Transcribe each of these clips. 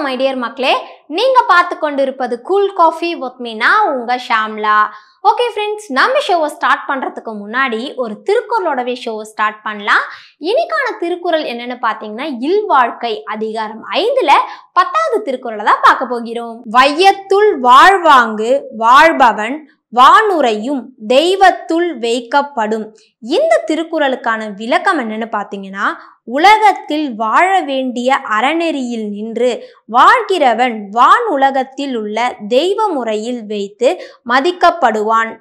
my dear மக்களே நீங்க பார்த்து கொண்டிருப்பது கூல் காஃபி வித் மீ நான் உங்க ஷாம்லா ஓகே ஃப்ரெண்ட்ஸ் நம்ம ஷோவை ஸ்டார்ட் பண்றதுக்கு முன்னாடி ஒரு திருக்குறளோடவே ஷோவை ஸ்டார்ட் பண்ணலாம் இன்னைக்கான திருக்குறள் என்னன்னு பார்த்தீங்கன்னா இல்வாழ்க்கை அதிகாரம் ஐந்துல பத்தாவது திருக்குறளை தான் பார்க்க போகிறோம் வையத்துள் வாழ்வாங்கு வாழ்பவன் வானுரையும் தெய்வத்துள் வைக்கப்படும் இந்த திருக்குறளுக்கான விளக்கம் என்னன்னு பார்த்தீங்கன்னா உலகத்தில் வாழ வேண்டிய அறநெறியில் நின்று வாழ்கிறவன் வான் உலகத்தில் உள்ள தெய்வ முறையில் வைத்து மதிக்கப்படுவான்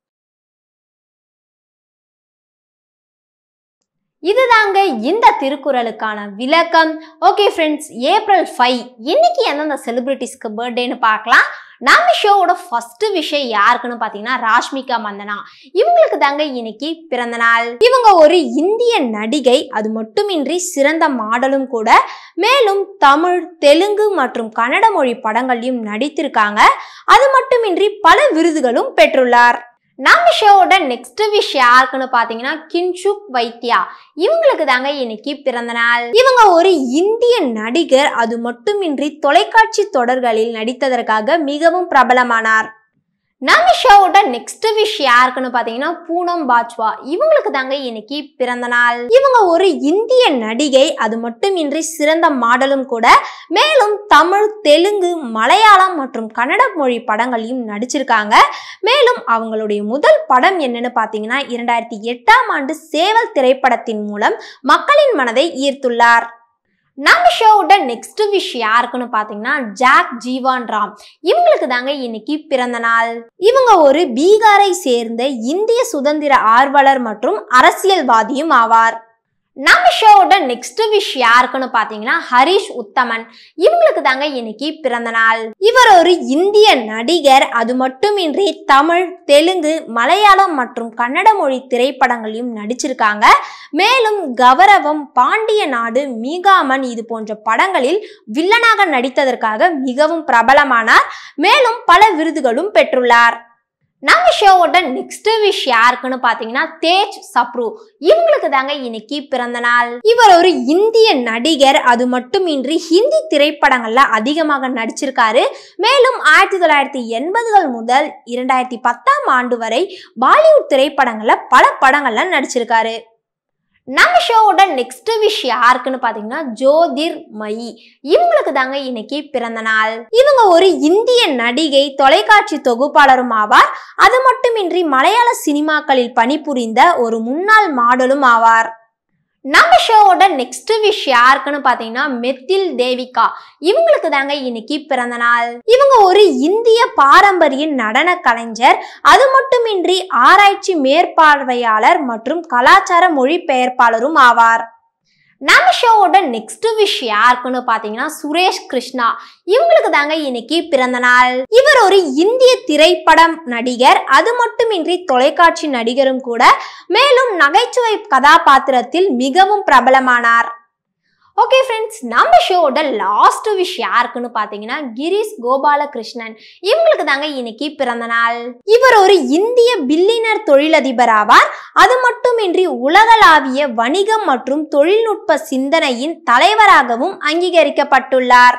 இதுதாங்க இந்த திருக்குறளுக்கான விளக்கம் ஓகே ஃப்ரெண்ட்ஸ் ஏப்ரல் ஃபைவ் இன்னைக்கு எந்தெந்த செலிபிரிட்டிஸ்க்கு பர்த்டேன்னு பார்க்கலாம் நம்ம ஷோவோட ஃபர்ஸ்ட் விஷயம் யாருக்குன்னு பார்த்தீங்கன்னா ராஷ்மிகா மந்தனா இவங்களுக்கு தாங்க இன்னைக்கு பிறந்த நாள் இவங்க ஒரு இந்திய நடிகை அது மட்டுமின்றி சிறந்த மாடலும் கூட மேலும் தமிழ் தெலுங்கு மற்றும் கன்னட மொழி படங்கள்லையும் நடித்திருக்காங்க அது மட்டுமின்றி பல விருதுகளும் பெற்றுள்ளார் நம்ம ஷோவோட நெக்ஸ்ட் விஷ் யாருக்குன்னு பார்த்தீங்கன்னா கின்ஷுக் வைத்யா இவங்களுக்கு தாங்க இன்னைக்கு பிறந்த நாள் இவங்க ஒரு இந்திய நடிகர் அது மட்டுமின்றி தொலைக்காட்சி தொடர்களில் நடித்ததற்காக மிகவும் பிரபலமானார் நம்ம ஷோவோட நெக்ஸ்ட் விஷ் யாருக்குன்னு பார்த்தீங்கன்னா பூனம் பாஜ்வா இவங்களுக்கு தாங்க இன்னைக்கு பிறந்த நாள் இவங்க ஒரு இந்திய நடிகை அது மட்டுமின்றி சிறந்த மாடலும் கூட மேலும் தமிழ் தெலுங்கு மலையாளம் மற்றும் கன்னட மொழி படங்களையும் நடிச்சிருக்காங்க மேலும் அவங்களுடைய முதல் படம் என்னன்னு பார்த்தீங்கன்னா இரண்டாயிரத்தி எட்டாம் ஆண்டு சேவல் திரைப்படத்தின் மூலம் மக்களின் மனதை ஈர்த்துள்ளார் நம்ம ஷோவோட நெக்ஸ்ட் விஷ் யாருக்குன்னு பார்த்தீங்கன்னா ஜாக் ஜீவான் ராம் இவங்களுக்கு தாங்க இன்னைக்கு பிறந்த நாள் இவங்க ஒரு பீகாரை சேர்ந்த இந்திய சுதந்திர ஆர்வலர் மற்றும் அரசியல்வாதியும் ஆவார் நம்ம ஷோவோட நெக்ஸ்ட் விஷ் யாருக்குன்னு பார்த்தீங்கன்னா ஹரிஷ் உத்தமன் இவங்களுக்கு தாங்க இன்னைக்கு பிறந்த நாள் இவர் ஒரு இந்திய நடிகர் அது மட்டுமின்றி தமிழ் தெலுங்கு மலையாளம் மற்றும் கன்னட மொழி திரைப்படங்களையும் நடிச்சிருக்காங்க மேலும் கௌரவம் பாண்டிய நாடு மீகாமன் இது போன்ற படங்களில் வில்லனாக நடித்ததற்காக மிகவும் பிரபலமானார் மேலும் பல விருதுகளும் பெற்றுள்ளார் நம்ம ஷோவோட நெக்ஸ்ட் விஷ் யாருக்குன்னு பார்த்தீங்கன்னா தேஜ் சப்ரு இவங்களுக்கு தாங்க இன்னைக்கு பிறந்த நாள் இவர் ஒரு இந்திய நடிகர் அது மட்டுமின்றி ஹிந்தி திரைப்படங்கள்ல அதிகமாக நடிச்சிருக்காரு மேலும் ஆயிரத்தி தொள்ளாயிரத்தி எண்பதுகள் முதல் இரண்டாயிரத்தி பத்தாம் ஆண்டு வரை பாலிவுட் திரைப்படங்கள்ல பல படங்கள்ல நடிச்சிருக்காரு நம்ம ஷோவோட நெக்ஸ்ட் விஷ் யாருக்குன்னு பார்த்தீங்கன்னா ஜோதிர் மயி இவங்களுக்கு தாங்க இன்னைக்கு பிறந்த நாள் இவங்க ஒரு இந்திய நடிகை தொலைக்காட்சி தொகுப்பாளரும் ஆவார் அது மட்டுமின்றி மலையாள சினிமாக்களில் பணிபுரிந்த ஒரு முன்னாள் மாடலும் ஆவார் நம்ம ஷோவோட நெக்ஸ்ட் விஷ் யாருக்குன்னு பார்த்தீங்கன்னா மெத்தில் தேவிகா இவங்களுக்கு தாங்க இன்னைக்கு பிறந்த நாள் இவங்க ஒரு இந்திய பாரம்பரிய நடன கலைஞர் அது மட்டுமின்றி ஆராய்ச்சி மேற்பார்வையாளர் மற்றும் கலாச்சார மொழிபெயர்ப்பாளரும் ஆவார் நம்ம ஷோவோட நெக்ஸ்ட் விஷ் யாருக்குன்னு பார்த்தீங்கன்னா சுரேஷ் கிருஷ்ணா இவங்களுக்கு தாங்க இன்னைக்கு பிறந்த நாள் இவர் ஒரு இந்திய திரைப்படம் நடிகர் அது மட்டுமின்றி தொலைக்காட்சி நடிகரும் கூட மேலும் நகைச்சுவை கதாபாத்திரத்தில் மிகவும் பிரபலமானார் ஓகே ஃப்ரெண்ட்ஸ் நம்ம ஷோவோட லாஸ்ட் விஷ் யாருக்குன்னு பார்த்தீங்கன்னா கிரீஷ் கோபாலகிருஷ்ணன் இவங்களுக்கு தாங்க இன்னைக்கு பிறந்த நாள் இவர் ஒரு இந்திய பில்லினர் தொழிலதிபர் ஆவார் அது மட்டுமின்றி உலகளாவிய வணிகம் மற்றும் தொழில்நுட்ப சிந்தனையின் தலைவராகவும் அங்கீகரிக்கப்பட்டுள்ளார்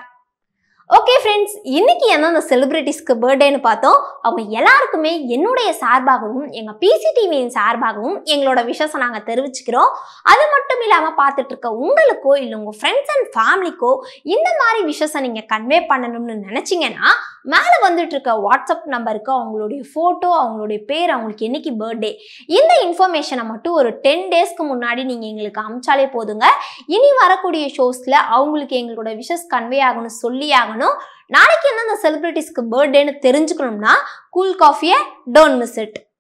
ஓகே ஃப்ரெண்ட்ஸ் இன்னைக்கு எந்தெந்த செலிபிரிட்டிஸ்க்கு பர்த்டேன்னு பார்த்தோம் அவங்க எல்லாருக்குமே என்னுடைய சார்பாகவும் எங்கள் பிசிடிவியின் சார்பாகவும் எங்களோட விஷஸை நாங்கள் தெரிவிச்சுக்கிறோம் அது மட்டும் இல்லாமல் பார்த்துட்டு இருக்க உங்களுக்கோ இல்லை உங்கள் ஃப்ரெண்ட்ஸ் அண்ட் ஃபேமிலிக்கோ இந்த மாதிரி விஷஸை நீங்கள் கன்வே பண்ணணும்னு நினச்சிங்கன்னா மேலே வந்துட்டு இருக்க வாட்ஸ்அப் நம்பருக்கு அவங்களுடைய ஃபோட்டோ அவங்களுடைய பேர் அவங்களுக்கு என்னைக்கு பர்த்டே இந்த இன்ஃபர்மேஷனை மட்டும் ஒரு டென் டேஸ்க்கு முன்னாடி நீங்கள் எங்களுக்கு அமிச்சாலே போதுங்க இனி வரக்கூடிய ஷோஸில் அவங்களுக்கு எங்களோட விஷஸ் கன்வே ஆகணும் சொல்லி ஆகணும் நாளைக்கு எந்தெந்த செலிபிரிட்டிஸ்க்கு பர்த்டேன்னு தெரிஞ்சுக்கணும்னா கூல் காஃபியை டோன்ட் மிஸ் இட்